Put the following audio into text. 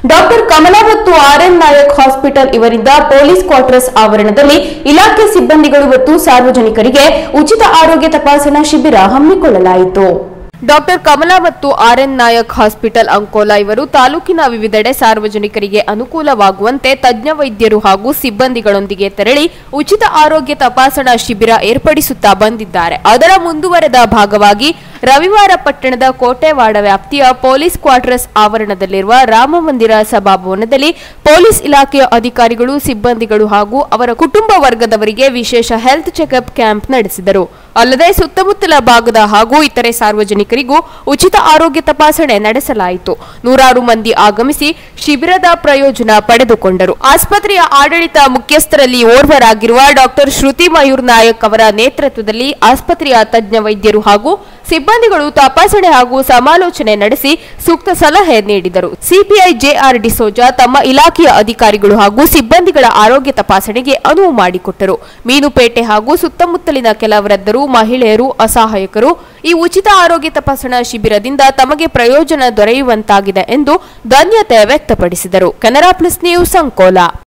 doctor Kamala ಮತ್ತು RN Nayak hospital ಇವರಿಂದ police quarters ಆವರಣದಲ್ಲಿ ಇಲಾಖೆ ಸಿಬ್ಬಂದಿಗಳು ಮತ್ತು ಸಾರ್ವಜನಿಕರಿಗೆ ಉಚಿತ ಆರೋಗ್ಯ ತಪಾಸಣಾ ಶಿಬಿರ ಹಮ್ಮಿಕೊಳ್ಳಲಾಯಿತು ಡಾಕ್ಟರ್ ಕಮಲಾ ಮತ್ತು ಆರ್ಎನ್ ನಾಯಕ್ ಹಾಸ್ಪಿಟಲ್ ಅಂಕೋಲಾ ಇವರು ತಾಲೂಕಿನ ವಿವಿಧೆಡೆ ಸಾರ್ವಜನಿಕರಿಗೆ ಅನುಕೂಲವಾಗುವಂತೆ ತಜ್ಞ ವೈದ್ಯರು ಹಾಗೂ ಸಿಬ್ಬಂದಿಗಳೊಂದಿಗೆ ತೆರಳಿ ಉಚಿತ ಆರೋಗ್ಯ ತಪಾಸಣಾ ಶಿಬಿರ ಏರ್ಪಡಿಸುತ್ತಾ ಬಂದಿದ್ದಾರೆ ಅದರ ಮುಂದುವರೆದ ಭಾಗವಾಗಿ ರವಿವಾರ ಪಟ್ಟಣದ ಕೋಟೆವಾಡ ವ್ಯಾಪ್ತಿಯ ಪೊಲೀಸ್ ಕ್ವಾರ್ಟರ್ಸ್ ಆವರಣದಲ್ಲಿರುವ ರಾಮ ಮಂದಿರ ಸಭಾಭವನದಲ್ಲಿ ಪೊಲೀಸ್ ಇಲಾಖೆಯ ಅಧಿಕಾರಿಗಳು ಸಿಬ್ಬಂದಿಗಳು ಹಾಗೂ ಅವರ ಕುಟುಂಬ ವರ್ಗದವರಿಗೆ ವಿಶೇಷ ಹೆಲ್ತ್ ಚೆಕಪ್ ಕ್ಯಾಂಪ್ ನಡೆಸಿದರು ಅಲ್ಲದೆ ಸುತ್ತಮುತ್ತಲ ಭಾಗದ ಹಾಗೂ ಇತರೆ ಸಾರ್ವಜನಿಕರಿಗೂ ಉಚಿತ ಆರೋಗ್ಯ ತಪಾಸಣೆ ನಡೆಸಲಾಯಿತು ನೂರಾರು ಮಂದಿ ಆಗಮಿಸಿ ಶಿಬಿರದ ಪ್ರಯೋಜನ ಪಡೆದುಕೊಂಡರು ಆಸ್ಪತ್ರೆಯ ಆಡಳಿತ ಮುಖ್ಯಸ್ಥರಲ್ಲಿ ಓರ್ವರಾಗಿರುವ ಡಾಕ್ಟರ್ ಶ್ರುತಿ ಮಯೂರ್ ನಾಯಕ್ ಅವರ ನೇತೃತ್ವದಲ್ಲಿ ಆಸ್ಪತ್ರೆಯ ತಜ್ಞ ವೈದ್ಯರು ಹಾಗೂ ಸಿಬ್ಬಂದಿಗಳು ತಪಾಸಣೆ ಹಾಗೂ ಸಮಾಲೋಚನೆ ನಡೆಸಿ ಸೂಕ್ತ ಸಲಹೆ ನೀಡಿದರು ಸಿಪಿಐ ಜೆಆರ್ ಡಿಸೋಜಾ ತಮ್ಮ ಇಲಾಖೆಯ ಅಧಿಕಾರಿಗಳು ಹಾಗೂ ಸಿಬ್ಬಂದಿಗಳ ಆರೋಗ್ಯ ತಪಾಸಣೆಗೆ ಅನುವು ಮಾಡಿಕೊಟ್ಟರು ಮೀನುಪೇಟೆ ಹಾಗೂ ಸುತ್ತಮುತ್ತಲಿನ ಕೆಲ ವೃದ್ಧರು ಮಹಿಳೆಯರು ಅಸಹಾಯಕರು ಈ ಉಚಿತ ಆರೋಗ್ಯ ತಪಾಸಣಾ ಶಿಬಿರದಿಂದ ತಮಗೆ ಪ್ರಯೋಜನ ದೊರೆಯುವಂತಾಗಿದೆ ಎಂದು ಧನ್ಯತೆ ವ್ಯಕ್ತಪಡಿಸಿದರು ಕೆನರಾ ಪ್ಲಸ್ ನ್ಯೂಸ್ ಅಂಕೋಲಾ